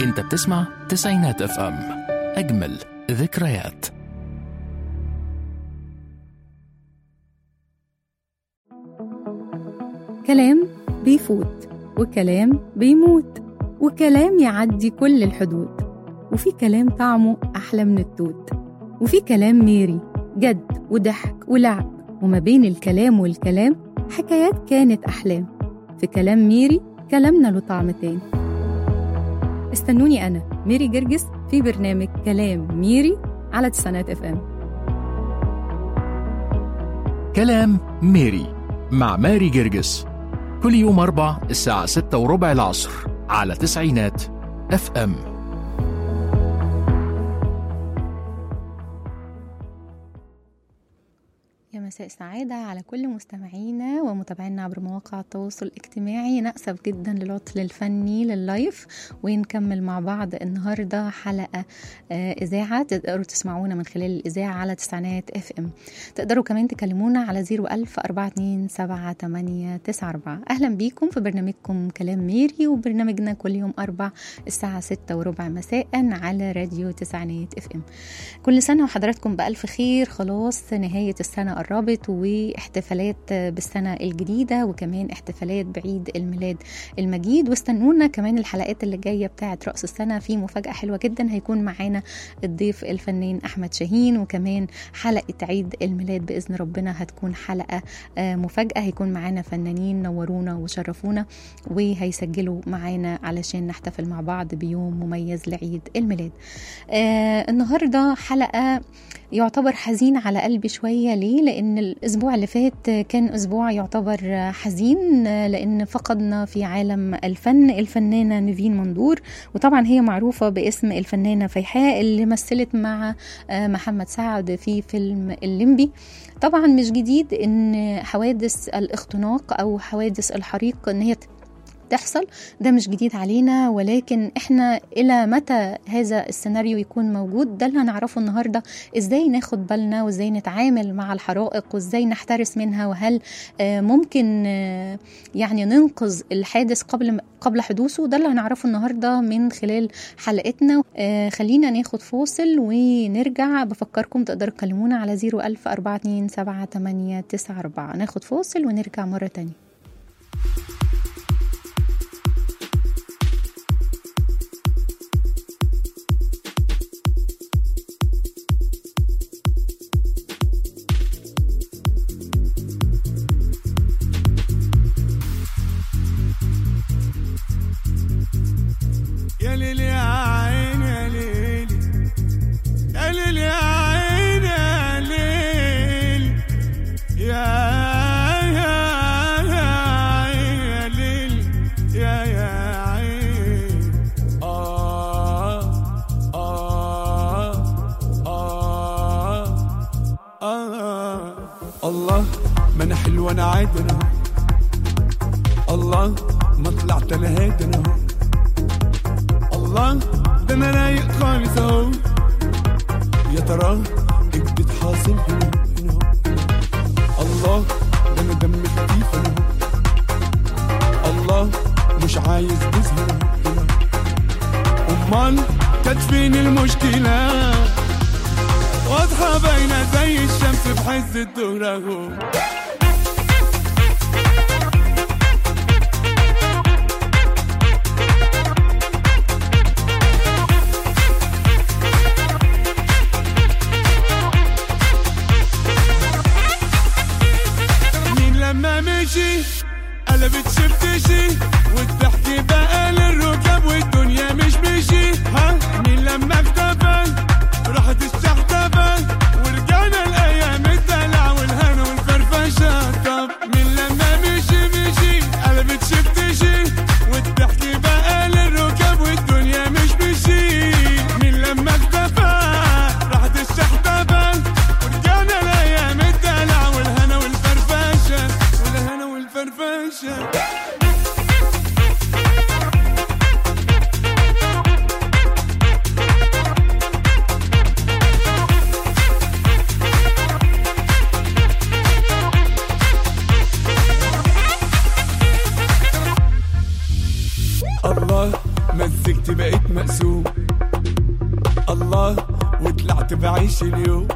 انت بتسمع تسعينات اف ام اجمل ذكريات كلام بيفوت وكلام بيموت وكلام يعدي كل الحدود وفي كلام طعمه أحلى من التوت وفي كلام ميري جد وضحك ولعب وما بين الكلام والكلام حكايات كانت أحلام في كلام ميري كلامنا له طعم تاني استنوني أنا ميري جرجس في برنامج كلام ميري على تسعينات اف ام كلام ميري مع ماري جرجس كل يوم أربع الساعة ستة وربع العصر على تسعينات اف ام يا مساء السعادة على كل مستمعينا ومتابعينا عبر مواقع التواصل الاجتماعي نأسف جدا للعطل الفني لللايف ونكمل مع بعض النهاردة حلقة آه، إذاعة تقدروا تسمعونا من خلال الإذاعة على تسعينات اف ام تقدروا كمان تكلمونا على 01000 427 أهلا بيكم في برنامجكم كلام ميري وبرنامجنا كل يوم أربع الساعة ستة وربع مساء على راديو تسعينات اف ام كل سنة وحضراتكم بألف خير خلاص نهاية السنة قربت واحتفالات بالسنة الجديدة وكمان احتفالات بعيد الميلاد المجيد واستنونا كمان الحلقات اللي جاية بتاعة رأس السنة في مفاجأة حلوة جدا هيكون معانا الضيف الفنان أحمد شاهين وكمان حلقة عيد الميلاد بإذن ربنا هتكون حلقة آه، مفاجأة هيكون معانا فنانين نورونا وشرفونا وهيسجلوا معانا علشان نحتفل مع بعض بيوم مميز لعيد الميلاد آه النهاردة حلقة يعتبر حزين على قلبي شوية ليه؟ لأن الأسبوع اللي فات كان أسبوع يعتبر حزين لأن فقدنا في عالم الفن الفنانة نيفين مندور وطبعا هي معروفة باسم الفنانة فيحاء اللي مثلت مع آه، محمد سعد في فيلم الليمبي طبعا مش جديد ان حوادث الاختناق او حوادث الحريق ان هي تحصل ده مش جديد علينا ولكن احنا الى متى هذا السيناريو يكون موجود ده اللي هنعرفه النهارده ازاي ناخد بالنا وازاي نتعامل مع الحرائق وازاي نحترس منها وهل آه، ممكن آه، يعني ننقذ الحادث قبل قبل حدوثه ده اللي هنعرفه النهارده من خلال حلقتنا آه، خلينا ناخد فاصل ونرجع بفكركم تقدروا تكلمونا على 01000 427 ناخد فاصل ونرجع مره تانية يا ليل يا عين يا ليل يا ليل يا عين يا ليل يا يا يا عين يا ليل يا يا عين آه آه آه آه الله ما أنا حلوة أنا عادي أنا أهو. الله ما طلعت أنا هادي أنا أهو. الله ده انا رايق خالص اهو يا ترى ايه بتحاصل هنا هنا الله ده انا دم خفيف انا اهو. الله مش عايز جوز هنا هنا امال كانت فين المشكله واضحه باينه زي الشمس في حز الظهر اهو مين لما مشي قلبت شفتشي والضحك بقى للركاب والدنيا مش مشي ها مين لما اختفى راحت الشحتفة ورجعنا الايام الدلع والهنا والفرفشة طب مين لما مشي مشي قلبت شفتشي والضحك بقى للركاب والدنيا مش مشي مين لما اختفى راحت الشحتفة ورجعنا الايام الدلع والهنا والفرفشة والهنا والفرفشة الله مسكت بقيت مقسوم الله وطلعت بعيش اليوم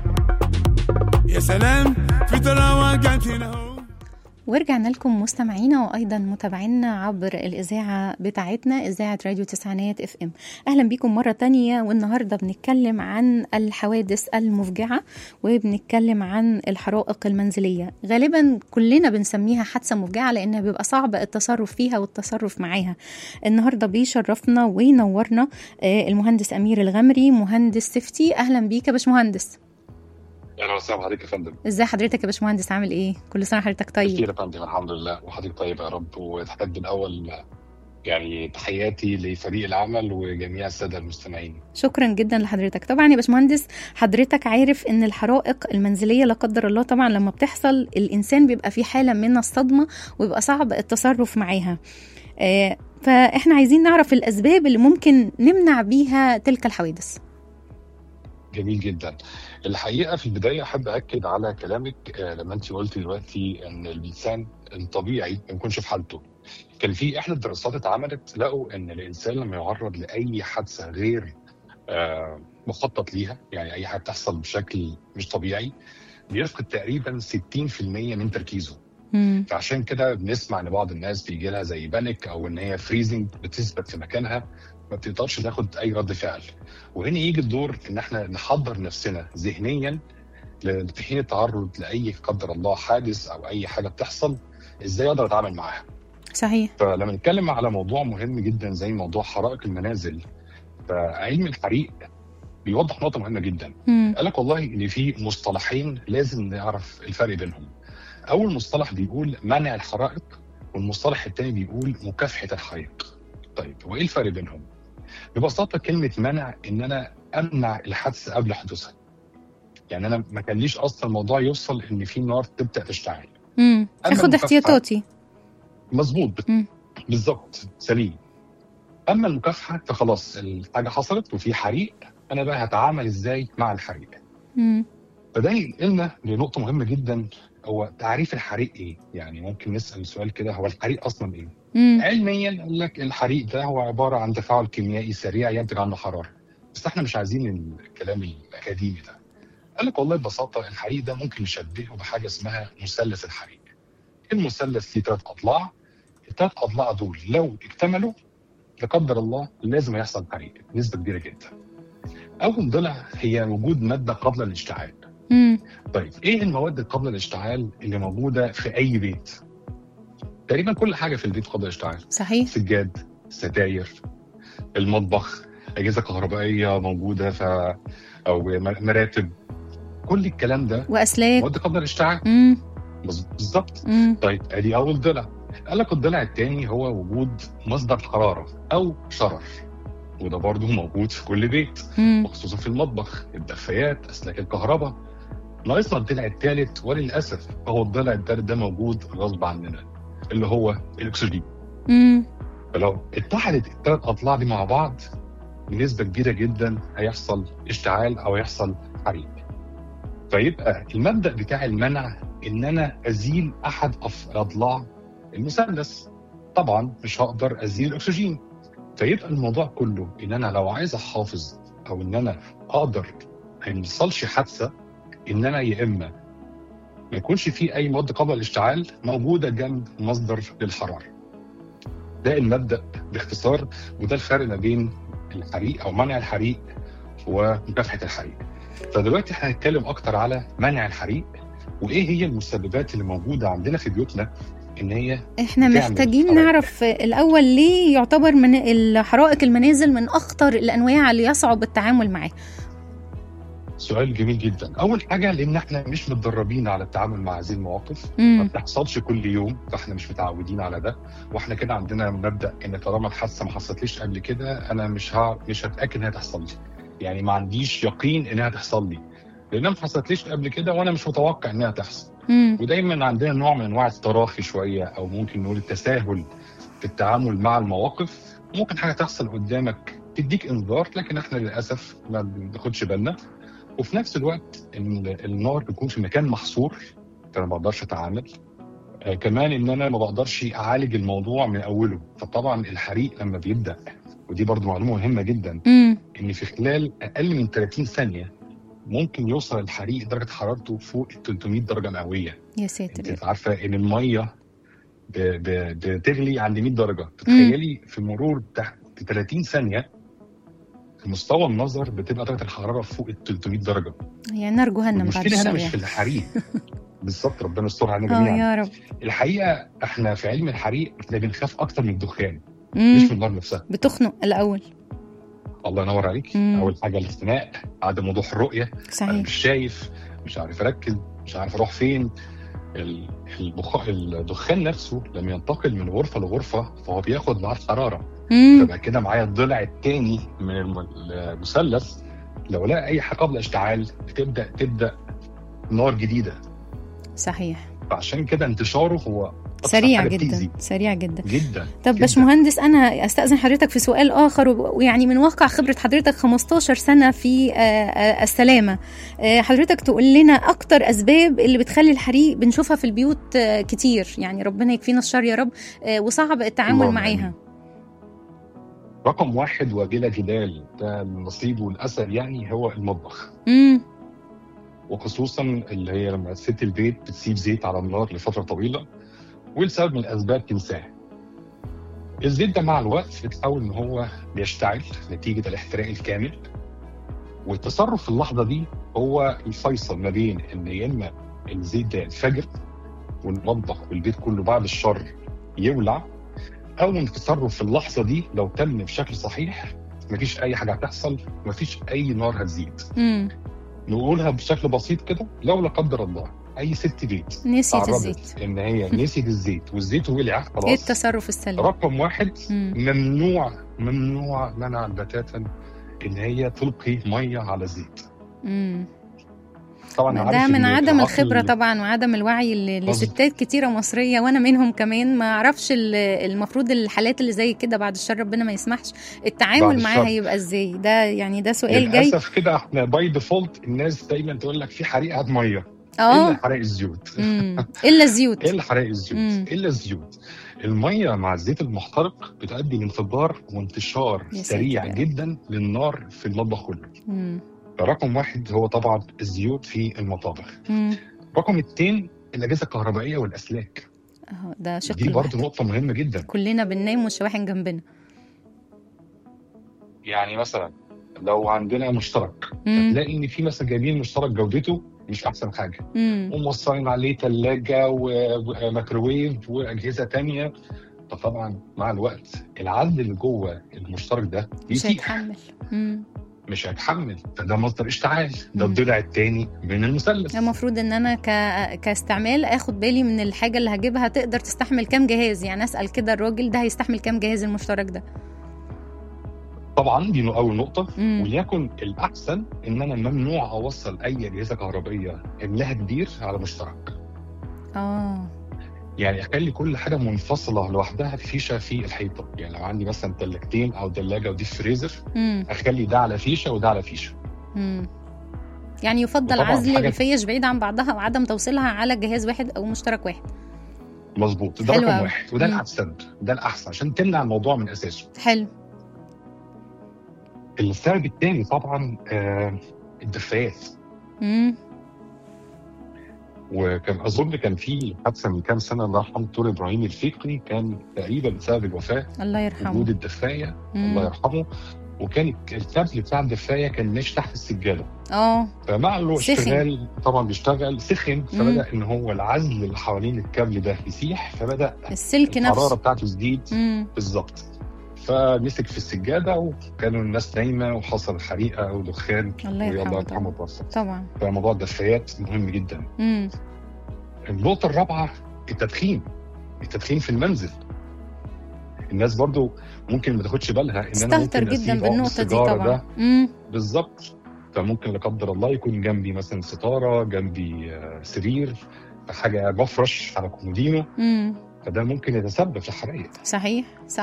يا سلام في طراوة جت هنا اهو ورجعنا لكم مستمعينا وايضا متابعينا عبر الاذاعه بتاعتنا اذاعه راديو تسعينات اف ام اهلا بيكم مره تانية والنهارده بنتكلم عن الحوادث المفجعه وبنتكلم عن الحرائق المنزليه غالبا كلنا بنسميها حادثه مفجعه لانها بيبقى صعب التصرف فيها والتصرف معاها النهارده بيشرفنا وينورنا آه، المهندس امير الغمري مهندس سيفتي اهلا بيك يا باشمهندس اهلا وسهلا بحضرتك يا فندم ازاي حضرتك يا باشمهندس عامل ايه كل سنه حضرتك طيب كتير يا فندم الحمد لله وحضرتك طيب يا رب وتحب الاول يعني تحياتي لفريق العمل وجميع الساده المستمعين شكرا جدا لحضرتك طبعا يا باشمهندس حضرتك عارف ان الحرائق المنزليه لا قدر الله طبعا لما بتحصل الانسان بيبقى في حاله من الصدمه ويبقى صعب التصرف معاها آه، فاحنا عايزين نعرف الاسباب اللي ممكن نمنع بيها تلك الحوادث جميل جدا الحقيقه في البدايه احب اكد على كلامك آه، لما انت قلتي دلوقتي ان الانسان الطبيعي ما يكونش في حالته كان في احدى الدراسات اتعملت لقوا ان الانسان لما يعرض لاي حادثه غير آه، مخطط ليها يعني اي حاجه بتحصل بشكل مش طبيعي بيفقد تقريبا 60% من تركيزه مم. فعشان كده بنسمع ان بعض الناس بيجي لها زي بانيك او ان هي فريزنج بتثبت في مكانها ما بتقدرش تاخد اي رد فعل وهنا يجي الدور ان احنا نحضر نفسنا ذهنيا ل- في حين التعرض لاي قدر الله حادث او اي حاجه بتحصل ازاي اقدر اتعامل معاها صحيح فلما نتكلم على موضوع مهم جدا زي موضوع حرائق المنازل فعلم الحريق بيوضح نقطه مهمه جدا مم. قال لك والله ان في مصطلحين لازم نعرف الفرق بينهم اول مصطلح بيقول منع الحرائق والمصطلح الثاني بيقول مكافحه الحريق طيب وايه الفرق بينهم ببساطه كلمه منع ان انا امنع الحادثه قبل حدوثها يعني انا ما كان ليش اصلا الموضوع يوصل ان في نار تبدا تشتعل مم. أما اخد المكافحة- احتياطاتي مظبوط مم. بالظبط سليم اما المكافحه فخلاص الحاجه حصلت وفي حريق انا بقى هتعامل ازاي مع الحريق مم. فده ينقلنا لنقطة مهمة جدا هو تعريف الحريق ايه؟ يعني ممكن نسأل سؤال كده هو الحريق أصلا ايه؟ مم. علميا قال لك الحريق ده هو عبارة عن تفاعل كيميائي سريع ينتج عنه حرارة. بس احنا مش عايزين الكلام الأكاديمي ده. قال لك والله ببساطة الحريق ده ممكن نشبهه بحاجة اسمها مثلث الحريق. المثلث ليه ثلاث أضلاع الثلاث أضلاع دول لو اكتملوا لا قدر الله لازم يحصل حريق بنسبة كبيرة جدا. أول ضلع هي وجود مادة قابلة للاشتعال. مم. طيب ايه المواد القابله للاشتعال اللي موجوده في اي بيت؟ تقريبا كل حاجه في البيت قابله للاشتعال، صحيح سجاد، ستاير، المطبخ، اجهزه كهربائيه موجوده ف او م- مراتب كل الكلام ده واسلاك مواد قابله للاشتعال مم. بز- بالظبط مم. طيب ادي اول ضلع قال لك الضلع الثاني هو وجود مصدر حراره او شرر وده برضه موجود في كل بيت مم. وخصوصا في المطبخ الدفايات اسلاك الكهرباء ناقصنا الضلع الثالث وللاسف هو الضلع الثالث ده موجود غصب عننا اللي هو الاكسجين مم. فلو اتحدت الثلاث اضلاع دي مع بعض بنسبه كبيره جدا هيحصل اشتعال او يحصل حريق فيبقى المبدا بتاع المنع ان انا ازيل احد أف- اضلاع المثلث طبعا مش هقدر ازيل الاكسجين فيبقى الموضوع كله ان انا لو عايز احافظ او ان انا اقدر ما يحصلش حادثه ان انا يا اما ما يكونش في اي مواد قابله للاشتعال موجوده جنب مصدر للحراره. ده المبدا باختصار وده الفرق ما بين الحريق او منع الحريق ومكافحه الحريق. فدلوقتي احنا هنتكلم اكتر على منع الحريق وايه هي المسببات اللي موجوده عندنا في بيوتنا ان هي احنا بتعمل محتاجين حرائق. نعرف الاول ليه يعتبر من الحرائق المنازل من اخطر الانواع اللي يصعب التعامل معاه سؤال جميل جدا. اول حاجه لان احنا مش متدربين على التعامل مع هذه المواقف ما مم. بتحصلش كل يوم فاحنا مش متعودين على ده واحنا كده عندنا مبدا ان طالما الحادثه ما حصلتليش قبل كده انا مش ها مش هتاكد انها تحصل لي يعني ما عنديش يقين انها تحصل لي لانها ما حصلتليش قبل كده وانا مش متوقع انها تحصل مم. ودايما عندنا نوع من انواع التراخي شويه او ممكن نقول التساهل في التعامل مع المواقف ممكن حاجه تحصل قدامك تديك انذار لكن احنا للاسف ما بناخدش بالنا وفي نفس الوقت ان النار بيكون في مكان محصور فانا ما بقدرش اتعامل آه كمان ان انا ما بقدرش اعالج الموضوع من اوله فطبعا الحريق لما بيبدا ودي برضو معلومه مهمه جدا امم ان في خلال اقل من 30 ثانيه ممكن يوصل الحريق درجه حرارته فوق ال 300 درجه مئويه يا ساتر انت عارفه ان الميه ب- ب- بتغلي عند 100 درجه تتخيلي في مرور تحت 30 ثانيه في مستوى النظر بتبقى درجه الحراره فوق ال 300 درجه يعني نار جهنم بعد المشكله هنا الشر مش يعني. في الحريق بالظبط ربنا يستر علينا اه جميعا يا رب الحقيقه احنا في علم الحريق احنا بنخاف اكتر من الدخان مش امم من النار نفسها بتخنق الاول الله ينور عليك مم. اول حاجه الاختناق عدم وضوح الرؤيه انا صحيح مش شايف مش عارف اركز مش عارف اروح فين ال- البخ... الدخان نفسه لما ينتقل من غرفه لغرفه فهو بياخد معاه الحراره امم فبقى كده معايا الضلع الثاني من الم- المثلث لو لقى اي حاجه قبل اشتعال بتبدا تبدا نار جديده صحيح فعشان كده انتشاره هو أكتر سريع حاجة جدا بتأذي. سريع جدا جدا طب جداً. باشمهندس انا استاذن حضرتك في سؤال اخر و- ويعني من واقع خبره حضرتك 15 سنه في آه، آه، السلامه آه، حضرتك تقول لنا اكتر اسباب اللي بتخلي الحريق بنشوفها في البيوت آه، كتير يعني ربنا يكفينا الشر يا رب آه، وصعب التعامل اللهم معاها آمين. رقم واحد وبلا جدال ده النصيب والاسد يعني هو المطبخ امم وخصوصا اللي هي لما ست البيت بتسيب زيت على النار لفتره طويله ولسبب من الاسباب تنساه. الزيت ده مع الوقت بتحاول ان هو بيشتعل نتيجه الاحتراق الكامل والتصرف في اللحظه دي هو الفيصل ما بين ان يا اما الزيت ده ينفجر والمطبخ والبيت كله بعد الشر يولع او ان التصرف في اللحظه دي لو تم بشكل صحيح مفيش اي حاجه هتحصل مفيش اي نار هتزيد امم نقولها بشكل بسيط كده لو لا قدر الله اي ست بيت نسيت تعرضت الزيت ان هي نسيت الزيت والزيت ولع ايه خلاص التصرف السلبي رقم واحد مم. ممنوع ممنوع منعا بتاتا ان هي تلقي ميه على الزيت مم. طبعا ده عارف من إن عدم العقل- الخبره طبعا وعدم الوعي اللي مظبوط. لستات كتيره مصريه وانا منهم كمان ما اعرفش ال- المفروض الحالات اللي زي كده بعد الشر ربنا ما يسمحش التعامل بعد معاها الشر. يبقى ازاي ده يعني ده سؤال جاي للاسف كده احنا باي ديفولت الناس دايما تقول لك في حريقه ميه اه الا حرائق الزيوت مم. الا الزيوت الا حرائق الزيوت مم. الا الزيوت الميه مع الزيت المحترق بتؤدي لانفجار وانتشار يا سريع ساتر. جدا للنار في المطبخ كله مم. رقم واحد هو طبعا الزيوت في المطابخ مم. رقم اثنين الاجهزه الكهربائيه والاسلاك اهو ده شق دي برضه الواحد نقطه مهمه جدا كلنا بننام والشواحن جنبنا يعني مثلا لو عندنا مشترك مم. تلاقي ان في مثلا جايبين مشترك جودته مش احسن حاجه مم. وموصلين عليه ثلاجه وميكروويف واجهزه تانية فطبعا مع الوقت العزل اللي جوه المشترك ده مش بيسيح هيتحمل مم. مش هيتحمل فده مصدر اشتعال ده مم. الضلع الثاني من المثلث المفروض ان انا ك... كاستعمال اخد بالي من الحاجه اللي هجيبها تقدر تستحمل كام جهاز يعني اسال كده الراجل ده هيستحمل كام جهاز المشترك ده طبعا دي اول نقطه مم. وليكن الاحسن ان انا ممنوع اوصل اي اجهزه كهربائيه حملها كبير على مشترك اه يعني اخلي كل حاجه منفصله لوحدها في فيشه في الحيطه يعني لو عندي مثلا ثلاجتين او ثلاجه ودي فريزر مم. اخلي ده على فيشه وده على فيشه مم. يعني يفضل وطبعاً عزل حاجة- الفيش بعيد عن بعضها وعدم توصيلها على جهاز واحد او مشترك واحد مظبوط ده حلو رقم أوي. واحد وده مم. الاحسن ده الاحسن عشان تمنع الموضوع من اساسه حلو السبب الثاني طبعا آه الدفايات مم. وكان اظن كان في حادثه من كام سنه الله يرحمه دكتور ابراهيم الفقري كان تقريبا بسبب الوفاه الله وجود يرحمه الدفايه مم. الله يرحمه وكان الكابل بتاع الدفايه كان ماشي تحت السجاده اه فمع له سخن. اشتغال طبعا بيشتغل سخن فبدا ان هو العزل اللي حوالين الكابل ده يسيح فبدا السلك الحراره نفسه بتاعته تزيد مم. بالظبط فمسك في السجاده وكانوا الناس نايمه وحصل حريقه او دخان الله ويلا يرحمه يرحمه طبعا بس طبعا فموضوع الدفايات مهم جدا مم. النقطه الرابعه التدخين التدخين في المنزل الناس برضو ممكن ما تاخدش بالها ان انا استهتر ممكن جدا أسيب عقد بالنقطه دي السيجارة طبعا ده مم. بالظبط فممكن لا قدر الله يكون جنبي مثلا ستاره جنبي آه، سرير حاجه مفرش على كومودينو مم. فده ممكن يتسبب في حرائق صحيح صح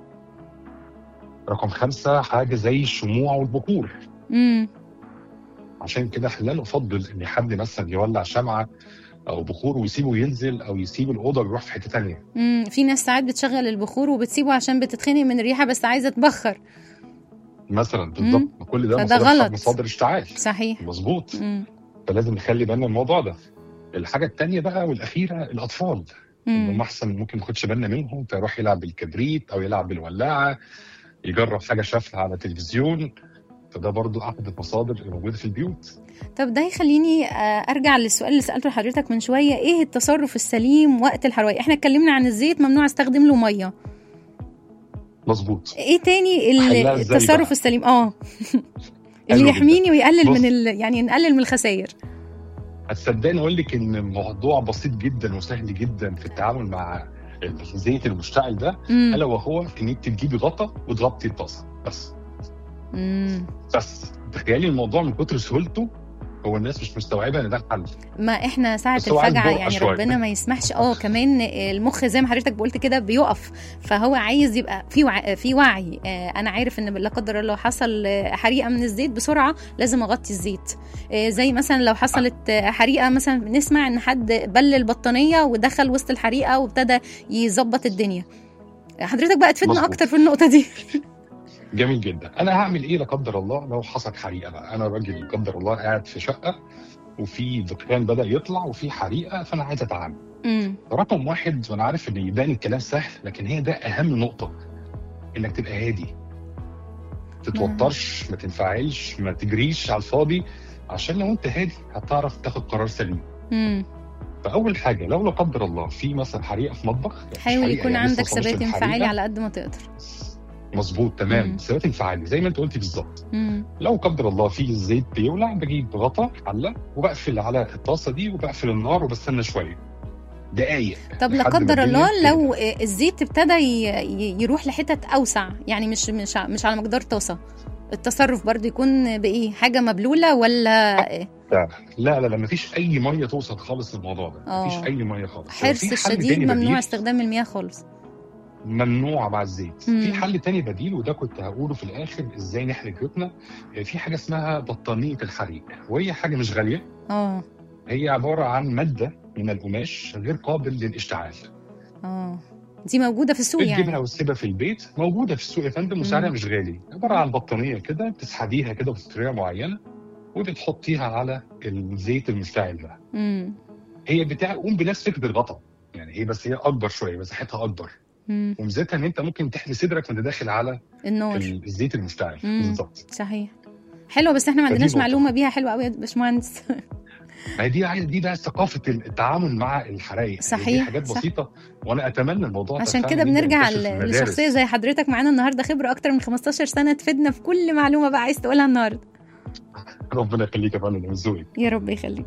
رقم خمسة حاجة زي الشموع والبخور مم. عشان كده احنا لا نفضل ان حد مثلا يولع شمعة او بخور ويسيبه ينزل او يسيب الاوضه ويروح في حته تانية امم في ناس ساعات بتشغل البخور وبتسيبه عشان بتتخنق من الريحه بس عايزه تبخر مثلا بالضبط كل ده فده مصادر غلط. مصادر اشتعال صحيح مظبوط امم فلازم نخلي بالنا من الموضوع ده الحاجه الثانيه بقى والاخيره الاطفال هم امم احسن ممكن ما ياخدش بالنا منهم فيروح يلعب بالكبريت او يلعب بالولاعه يجرب حاجه شافها على التلفزيون فده برضو احد المصادر اللي موجوده في البيوت طب ده يخليني آه، ارجع للسؤال اللي سالته لحضرتك من شويه ايه التصرف السليم وقت الحروايق احنا اتكلمنا عن الزيت ممنوع استخدم له ميه مظبوط ايه تاني ال- حلها إزاي التصرف بقى؟ السليم اه حلو اللي جدا. يحميني ويقلل بص. من ال... يعني نقلل من الخسائر هتصدقني اقول لك ان الموضوع بسيط جدا وسهل جدا في التعامل مع الزيت المشتعل ده امم الا وهو ان انت تجيبي غطا وتغطي الطاسه بس امم بس تخيلي الموضوع من كتر سهولته هو الناس مش مستوعبه ان ده الحل ما احنا ساعة بس هو عايز الفجعة جرأة يعني شوية. ربنا ما يسمحش اه كمان المخ زي ما حضرتك قلت كده بيقف فهو عايز يبقى في وع... في وعي آه، انا عارف ان لا قدر الله حصل آه، حريقة من الزيت بسرعة لازم اغطي الزيت آه، زي مثلا لو حصلت آه، حريقة مثلا نسمع ان حد بل البطانية ودخل وسط الحريقة وابتدى يظبط الدنيا حضرتك بقى تفيدنا مظبوط. اكتر في النقطة دي جميل جدا انا هعمل ايه لا قدر الله لو حصل حريقه بقى انا راجل لا قدر الله قاعد في شقه وفي دخان بدا يطلع وفي حريقه فانا عايز اتعامل امم رقم واحد وانا عارف ان يبان الكلام سهل لكن هي ده اهم نقطه انك تبقى هادي تتوترش ما تنفعلش ما تجريش على الفاضي عشان لو انت هادي هتعرف تاخد قرار سليم امم فاول حاجه لو لا قدر الله في مثلا حريقه في مطبخ يعني حاول حريقة يكون يعني لسه عندك ما وصلتش ثبات للحريقة، انفعالي على قد ما تقدر مظبوط تمام مم. ثبات انفعالي زي ما انت قلتي بالظبط امم لو قدر الله في الزيت بيولع بجيب غطا حله وبقفل على الطاسه دي وبقفل النار وبستنى شويه دقايق طب لا لحد ما قدر الدنيا الله لو تهدى. الزيت ابتدى ي- ي- يروح لحتت اوسع يعني مش مش ع- مش على مقدار طاسه التصرف برضو يكون بايه حاجه مبلوله ولا لا لا لا مفيش اي ميه توصل خالص للموضوع ده آه. مفيش اي ميه خالص حرص في حل الشديد تاني ممنوع بديل، استخدام المياه خالص ممنوع مع الزيت مم. في حل تاني بديل وده كنت هقوله في الاخر ازاي نحرق بيوتنا في حاجه اسمها بطانيه الحريق وهي حاجه مش غاليه اه هي عباره عن ماده من القماش غير قابل للاشتعال اه دي موجوده في السوق بتجيبها يعني وتسيبها في البيت موجوده في السوق يا فندم وسعرها مم. مش غالي عباره عن بطانيه كده بتسحبيها كده بطريقه معينه وبتحطيها على الزيت المشتعل ده امم هي بتقوم بنفس فكره الغطا يعني هي بس هي اكبر شويه مساحتها اكبر امم وميزتها ان انت ممكن تحمي صدرك وانت داخل على النار الزيت المشتعل مم. بالظبط صحيح حلوه بس احنا ما فدي عندناش نقطة. معلومه بيها حلوه قوي يا باشمهندس ما هي دي عايز دي بقى ثقافه التعامل مع الحرايق دي صحيح، حاجات صح. بسيطه وانا اتمنى الموضوع ده عشان فعلاً كده يبدأ بنرجع ينتشر في ل- المدارس. لشخصيه زي حضرتك معانا النهارده خبره اكتر من 15 سنه تفيدنا في كل معلومه بقى عايز تقولها النهارده ربنا يخليك يا فندم من ذوقك يا رب يخليك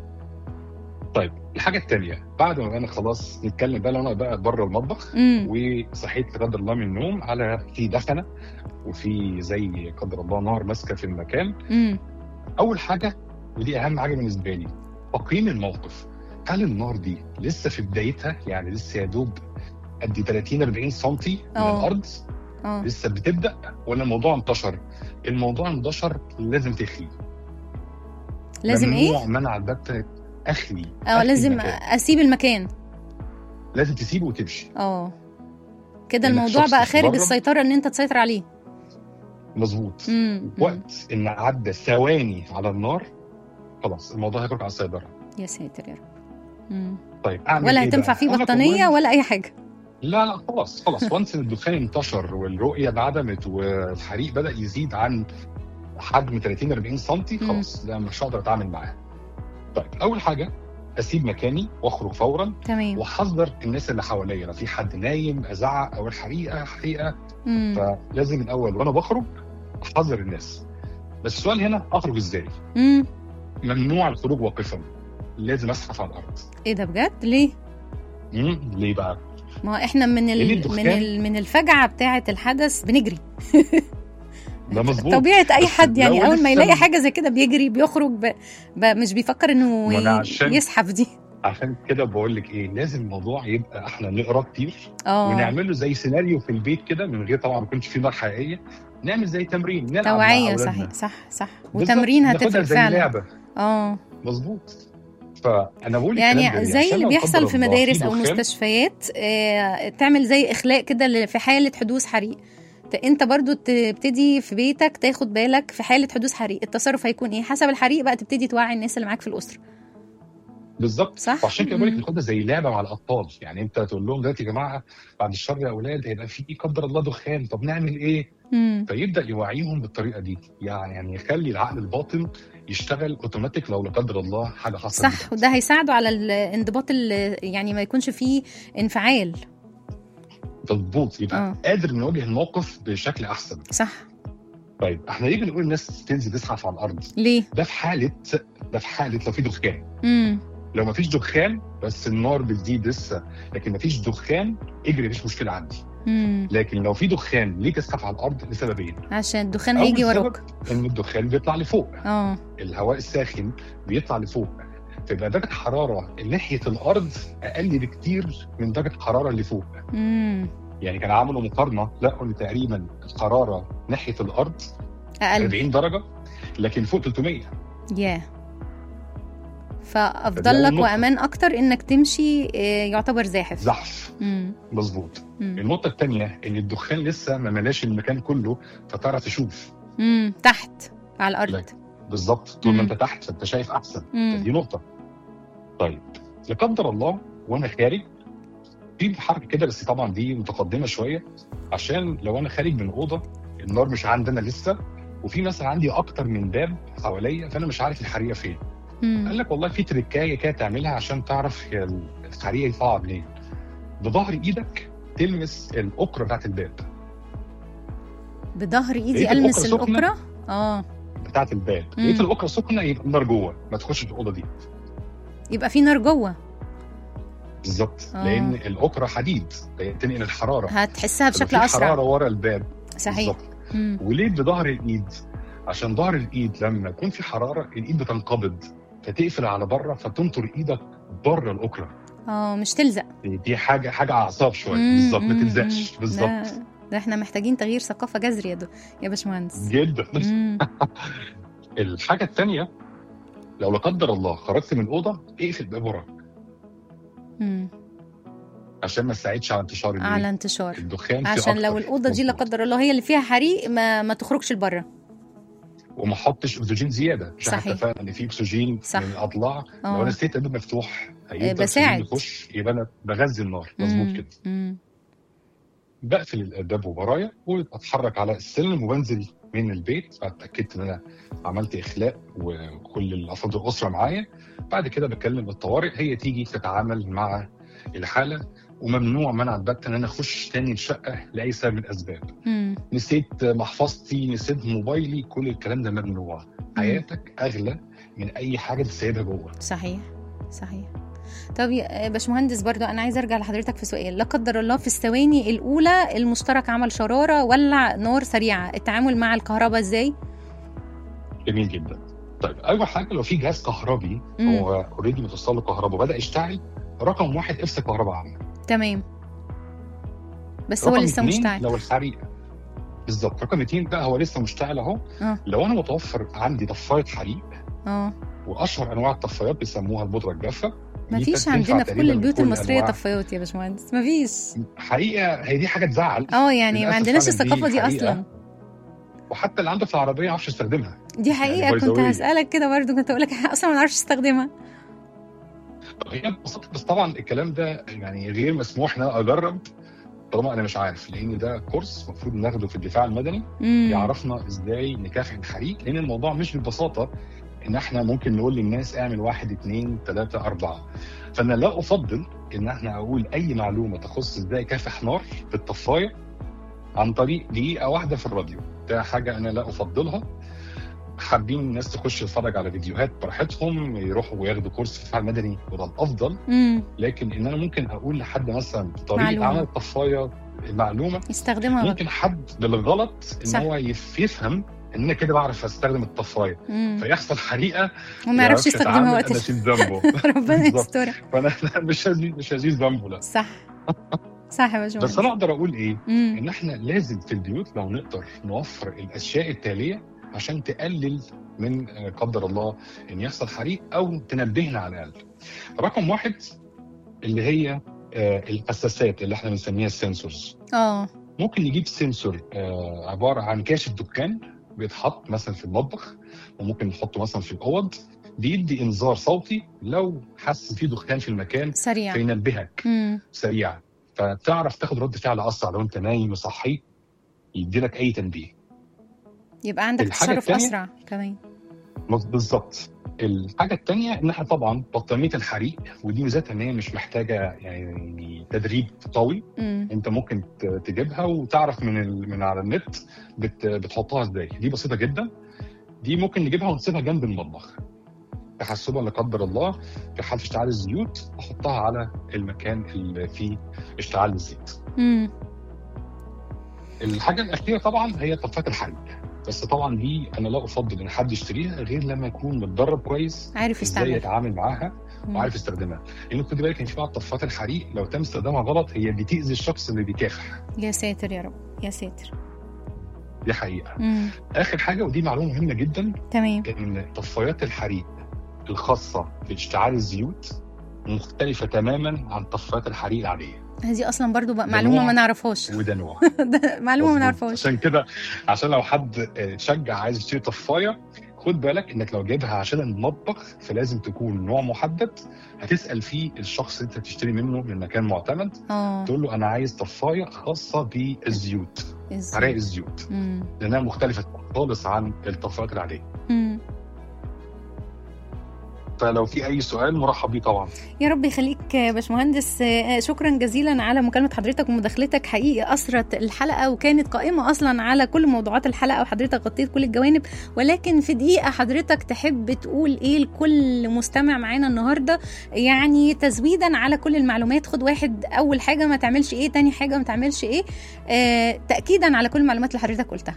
طيب الحاجه الثانيه بعد ما انا خلاص نتكلم بقى لو انا بقى بره المطبخ امم وصحيت لا قدر الله من النوم على في دخنه وفي زي قدر الله نار ماسكه في المكان امم اول حاجه ودي اهم حاجه بالنسبه لي تقييم الموقف هل النار دي لسه في بدايتها يعني لسه يا دوب قد 30 40 سم من آه. الارض اه لسه بتبدا ولا الموضوع انتشر الموضوع انتشر لازم تخلي لازم ايه ممنوع منع البتة اخلي اه أخلي لازم المكان. اسيب المكان لازم تسيبه وتمشي اه كده إنك الموضوع شخص بقى خارج تتدرب. السيطره ان انت تسيطر عليه مظبوط امم وقت ان عدى ثواني على النار خلاص الموضوع هيخرج على السيطره يا ساتر يا رب مم. طيب اعمل ولا إيه هتنفع بقى؟ فيه أنا بطانيه كمان- ولا اي حاجه لا لا خلاص خلاص وانس ان الدخان انتشر والرؤيه انعدمت والحريق بدا يزيد عن حجم 30 40 سم خلاص ده مش هقدر اتعامل معاه. طيب اول حاجه اسيب مكاني واخرج فورا تمام واحذر الناس اللي حواليا لو في حد نايم ازعق او الحريقه حريقه امم فلازم الاول وانا بخرج احذر الناس. بس السؤال هنا اخرج ازاي؟ امم ممنوع الخروج واقفا لازم اسحف على الارض. ايه ده بجد ليه مم، ليه بقى؟ ما هو احنا من لأن ال... الدخان- من ال... من الفجعه بتاعه الحدث بنجري ده مظبوط طبيعه اي بس حد يعني لو اول ما لسه- يلاقي حاجه زي كده بيجري بيخرج ب... ب... مش بيفكر انه ما أنا ي... عشان- يزحف دي عشان كده بقول لك ايه لازم الموضوع يبقى احنا نقرا كتير اه ونعمل له زي سيناريو في البيت كده من غير طبعا ما يكونش فيه نار حقيقيه نعمل زي تمرين نلعب مع توعيه أولادنا. صحيح صح صح بالظبط، وتمرين ناخدها هتفرق زي فعلا لعبه اه مظبوط فانا بقول الكلام ده يعني ليه؟ زي عشان اللي لو بيحصل قدر في الله مدارس او دخان- مستشفيات آه، تعمل زي اخلاء كده ل- في حاله حدوث حريق ت- انت برضو تبتدي في بيتك تاخد بالك في حاله حدوث حريق التصرف هيكون ايه حسب الحريق بقى تبتدي توعي الناس اللي معاك في الاسره بالظبط صح؟ وعشان كده بقول لك مم. ناخدها زي لعبه مع الاطفال يعني انت تقول لهم دلوقتي يا جماعه بعد الشر يا اولاد هيبقى في قدر الله دخان طب نعمل ايه؟ مم. فيبدا يوعيهم بالطريقه دي يعني يعني يخلي العقل الباطن يشتغل اوتوماتيك لو لا قدر الله حاجه حصلت صح وده هيساعده على الانضباط ال- يعني ما يكونش فيه انفعال مظبوط يبقى آه. قادر نواجه الموقف بشكل احسن صح طيب احنا ليه بنقول الناس تنزل تزحف على الارض ليه؟ ده في حاله ده في حاله لو في دخان امم لو ما فيش دخان بس النار بتزيد لسه لكن ما فيش دخان اجري مفيش مشكله عندي امم لكن لو في دخان ليه تزحف على الارض لسببين عشان الدخان أول هيجي سبب وراك ان الدخان بيطلع لفوق اه الهواء الساخن بيطلع لفوق فيبقى درجه حراره ناحيه الارض اقل بكتير من درجه الحراره اللي فوق امم يعني كان عملوا مقارنه لقوا ان تقريبا الحراره ناحيه الارض اقل 40 درجه لكن فوق 300 ياه فدي فافضل أول لك نقطة. وامان اكتر انك تمشي آه، يعتبر زاحف زحف امم مظبوط امم النقطه الثانيه ان الدخان لسه ما ملاش المكان كله فتعرف تشوف امم تحت على الارض لا. بالظبط طول ما مم. انت تحت فانت شايف احسن امم دي نقطه طيب لا قدر الله وانا خارج في حركه كده بس طبعا دي متقدمه شويه عشان لو انا خارج من اوضه النار مش عندنا لسه وفي مثلا عندي اكتر من باب حواليا فانا مش عارف الحريقه فين قال امم لك والله في تركايه كده تعملها عشان تعرف هي الحريقه يطلع منين بظهر ايدك تلمس الاكره بتاعت الباب بظهر ايدي لقيت المس الأكرة سخنة؟ الاكره اه بتاعت الباب مم. لقيت الاكره سخنه يبقى النار جوه ما تخش الاوضه دي يبقى في نار جوه بالظبط آه. لان الاكره حديد فهي تنقل الحراره هتحسها فبقى بشكل في اسرع حراره ورا الباب صحيح بالظبط امم وليه بظهر الايد عشان ظهر الايد لما يكون في حراره الايد بتنقبض فتقفل على بره فتنطر ايدك بره الاكره اه مش تلزق دي- دي حاجه حاجه اعصاب شويه مم، بالظبط ما مم، تلزقش مم. بالظبط ده, ده احنا محتاجين تغيير ثقافه جذري يا دو يا باشمهندس جدا مم. الحاجه الثانيه لو لا قدر الله خرجت من الاوضه اقفل الباب وراك مم. عشان ما تساعدش على انتشار الإيه؟ على انتشار الدخان فيه عشان لو أكتر. الاوضه دي لا مظبوط. قدر الله هي اللي فيها حريق ما, ما تخرجش لبره وما احطش اكسجين زياده عشان صحيح. اتفقنا ان في اكسجين صح. من الاضلاع لو اه انا سيت الباب مفتوح هيبدا بساعد. الأكسجين يخش يبقى انا بغذي النار مظبوط مم. كده مم. بقفل الباب ورايا واتحرك على السلم وبنزل من البيت بعد اتاكدت ان انا عملت اخلاء وكل افراد الاسره معايا بعد كده بكلم الطوارئ هي تيجي تتعامل مع الحاله وممنوع منع البت ان انا اخش تاني الشقه لاي سبب من الاسباب مم. نسيت محفظتي نسيت موبايلي كل الكلام ده ممنوع حياتك اغلى من اي حاجه تسيبها جوه صحيح صحيح طب يا باشمهندس برضو انا عايزه ارجع لحضرتك في سؤال لا قدر الله في الثواني الاولى المشترك عمل شراره ولع نار سريعه التعامل مع الكهرباء ازاي جميل جدا طيب اول حاجه لو في جهاز كهربي مم. هو اوريدي متوصل له كهرباء بدا يشتعل رقم واحد افصل كهرباء عنه تمام بس هو رقم لسه اتنين مشتعل لو الحريق بالظبط رقم اتنين بقى هو لسه مشتعل اهو اه لو انا متوفر عندي طفايه حريق اه واشهر انواع الطفايات بيسموها البودره الجافه ما دي فيش تنفع عندنا في كل تقريباً البيوت لكل المصريه أنواع. طفايات يا باشمهندس ما فيش حقيقه هي دي حاجه تزعل اه يعني ما للأسف عندناش فعلاً دي الثقافه دي حقيقة. اصلا وحتى اللي عنده في العربيه ما يعرفش يستخدمها دي حقيقه by the كنت way. هسالك كده برضو كنت اقول لك اصلا ما نعرفش استخدمها هي ببساطه بس طبعا الكلام ده يعني غير مسموح ان انا اجرب طالما انا مش عارف لان ده كورس المفروض ناخده في الدفاع المدني مم. يعرفنا ازاي نكافح الحريق لان الموضوع مش ببساطه ان احنا ممكن نقول للناس اعمل واحد اثنين ثلاثه اربعه فانا لا افضل ان احنا اقول اي معلومه تخص ازاي كافح نار بالطفايه عن طريق دقيقه واحده في الراديو ده حاجه انا لا افضلها حابين الناس تخش تتفرج على فيديوهات براحتهم يروحوا وياخدوا كورس في الدفاع المدني وده الافضل مم. لكن ان انا ممكن اقول لحد مثلا طريقه معلومة. عمل الطفايه المعلومه يستخدمها غلط ممكن حد بالغلط ان صح. هو يف- يفهم ان انا كده بعرف استخدم الطفايه مم. فيحصل حريقه وما يعرفش يستخدمها يتعامل، وقت انا اشيل ذنبه ربنا بالظبط. يسترها فانا لا، مش هزيد مش هزيد ذنبه لا صح صح يا باشمهندس بس انا اقدر اقول ايه مم. ان احنا لازم في البيوت لو نقدر نوفر الاشياء التاليه عشان تقلل من آه، قدر الله ان يحصل حريق او تنبهنا على الاقل. رقم واحد اللي هي آه، الحساسات اللي احنا بنسميها السنسورز. اه ممكن نجيب سنسور آه، عباره عن كاشف دكان بيتحط مثلا في المطبخ وممكن نحطه مثلا في الاوض بيدي انذار صوتي لو حس في دخان في المكان سريع فينبهك مم. سريعا فتعرف تاخد رد فعل اسرع لو انت نايم وصحي يدي لك اي تنبيه يبقى عندك الحاجة تصرف التانية- اسرع كمان مظ- بالظبط الحاجه الثانيه ان احنا طبعا بطانيه الحريق ودي ميزتها ان هي مش محتاجه يعني تدريب قوي مم. انت ممكن ت- تجيبها وتعرف من ال... من على النت بت... بتحطها ازاي دي بسيطه جدا دي ممكن نجيبها ونسيبها جنب المطبخ تحسبا لا قدر الله في حاله اشتعال الزيوت احطها على المكان اللي فيه اشتعال الزيت مم. الحاجه الاخيره طبعا هي طفايه الحريق بس طبعا دي انا لا افضل ان حد يشتريها غير لما يكون متدرب كويس عارف ازاي يستعمل يتعامل معاها مم. وعارف يستخدمها لان خدي بالك ان في بعض طفايات الحريق لو تم استخدامها غلط هي بتاذي الشخص اللي بيكافح يا ساتر يا رب يا ساتر دي حقيقه مم. اخر حاجه ودي معلومه مهمه جدا تمام ان طفايات الحريق الخاصه باشتعال الزيوت مختلفه تماما عن طفايات الحريق العاديه هذه اصلا برضو بقى ده معلومه نوع. ما نعرفهاش وده نوع ده معلومه ما مظبوط. نعرفهاش عشان كده عشان لو حد آه، اتشجع عايز يشتري طفايه خد بالك انك لو جايبها عشان المطبخ فلازم تكون نوع محدد هتسال فيه الشخص اللي انت بتشتري منه من مكان معتمد اه تقول له انا عايز طفايه خاصه بالزيوت إزاي؟ حرائق الزيوت مم. لانها مختلفه خالص عن الطفايات العاديه مم. فلو في اي سؤال مرحب بيه طبعا يا رب يخليك يا باشمهندس آه، شكرا جزيلا على مكالمه حضرتك ومداخلتك حقيقي اثرت الحلقه وكانت قائمه اصلا على كل موضوعات الحلقه وحضرتك غطيت كل الجوانب ولكن في دقيقه حضرتك تحب تقول ايه لكل مستمع معانا النهارده يعني تزويدا على كل المعلومات خد واحد اول حاجه ما تعملش ايه تاني حاجه ما تعملش ايه آه تاكيدا على كل المعلومات اللي حضرتك قلتها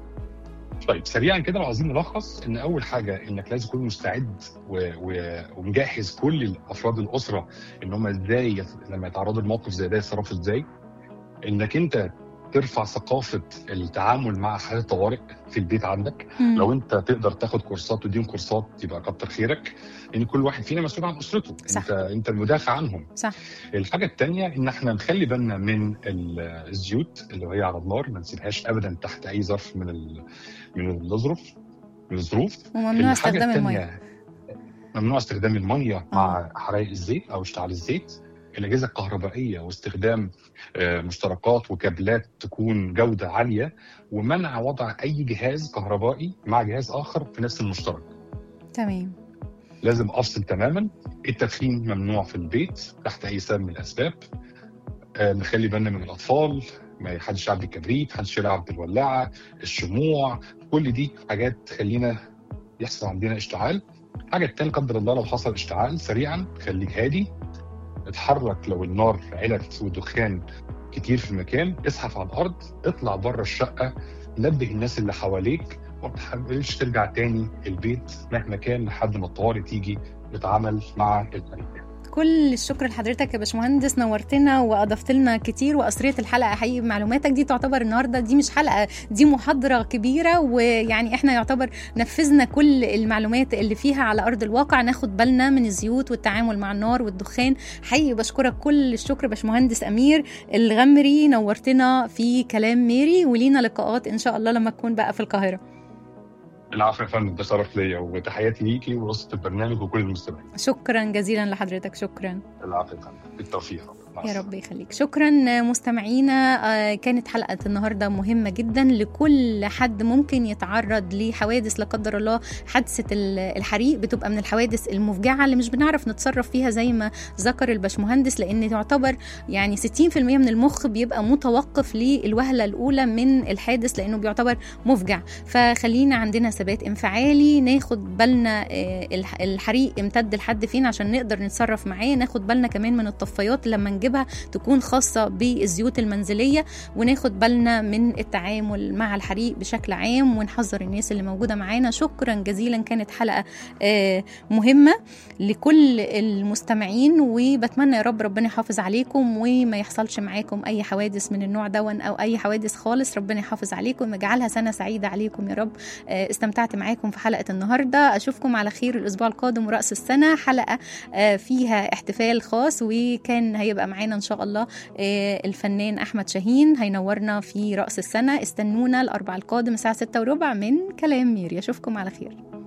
طيب سريعا كده لو عايزين نلخص ان اول حاجه انك لازم تكون مستعد و... و... ومجهز كل افراد الاسره ان هم ازاي يت- لما يتعرضوا لموقف زي ده يتصرفوا ازاي انك انت ترفع ثقافه التعامل مع حالات الطوارئ في البيت عندك مم. لو انت تقدر تاخد كورسات وتديهم كورسات يبقى كتر خيرك لان كل واحد فينا مسؤول عن اسرته صح. انت انت المدافع عنهم صح الحاجه الثانيه ان احنا نخلي بالنا من ال- الزيوت اللي هي على النار ما نسيبهاش ابدا تحت اي ظرف من ال... من الظروف من الظروف وممنوع الحاجة استخدام الميه التانية، ممنوع استخدام الميه مع حرائق الزيت او اشتعال الزيت الاجهزه الكهربائيه واستخدام آه، مشتركات وكابلات تكون جوده عاليه ومنع وضع اي جهاز كهربائي مع جهاز اخر في نفس المشترك تمام لازم افصل تماما التدخين ممنوع في البيت تحت اي سبب من الاسباب آه، نخلي بالنا من الاطفال ما حدش يلعب بالكبريت حدش يلعب بالولاعه الشموع كل دي حاجات تخلينا يحصل عندنا اشتعال الحاجه التانية قدر الله لو حصل اشتعال سريعا خليك هادي اتحرك لو النار علت والدخان كتير في المكان اسحف على الارض اطلع بره الشقه نبه الناس اللي حواليك وما تحاولش ترجع تاني البيت مهما كان لحد ما الطوارئ تيجي تتعامل مع الفريق كل الشكر لحضرتك يا باشمهندس نورتنا واضفت لنا كتير واثريت الحلقه حقيقي بمعلوماتك دي تعتبر النهارده دي مش حلقه دي محاضره كبيره ويعني احنا يعتبر نفذنا كل المعلومات اللي فيها على ارض الواقع ناخد بالنا من الزيوت والتعامل مع النار والدخان حقيقي بشكرك كل الشكر باشمهندس امير الغمري نورتنا في كلام ميري ولينا لقاءات ان شاء الله لما تكون بقى في القاهره العفو يا فندم ده شرف ليا وتحياتي ليكي ورصة البرنامج وكل المستمعين شكرا جزيلا لحضرتك شكرا العفو يا فندم بالتوفيق يا رب مع يا السلامة. رب يخليك شكرا مستمعينا آه، كانت حلقة النهاردة مهمة جدا لكل حد ممكن يتعرض لحوادث لا قدر الله حادثة ال- الحريق بتبقى من الحوادث المفجعة اللي مش بنعرف نتصرف فيها زي ما ذكر الباشمهندس لأن تعتبر يعني 60% من المخ بيبقى متوقف للوهلة الأولى من الحادث لأنه بيعتبر مفجع فخلينا عندنا ثبات انفعالي ناخد بالنا آه، الح- الحريق امتد لحد فين عشان نقدر نتصرف معاه ناخد بالنا كمان من الطفايات لما نجيب هنجيبها تكون خاصه بالزيوت المنزليه وناخد بالنا من التعامل مع الحريق بشكل عام ونحذر الناس اللي موجوده معانا شكرا جزيلا كانت حلقه آه، مهمه لكل المستمعين وبتمنى يا رب ربنا يحافظ عليكم وما يحصلش معاكم اي حوادث من النوع دون او اي حوادث خالص ربنا يحافظ عليكم ويجعلها سنه سعيده عليكم يا رب آه، استمتعت معاكم في حلقه النهارده اشوفكم على خير الاسبوع القادم وراس السنه حلقه آه، فيها احتفال خاص وكان هيبقى معانا ان شاء الله آه، الفنان احمد شاهين هينورنا في راس السنه استنونا الاربع القادم الساعه 6 وربع من كلام ميري اشوفكم على خير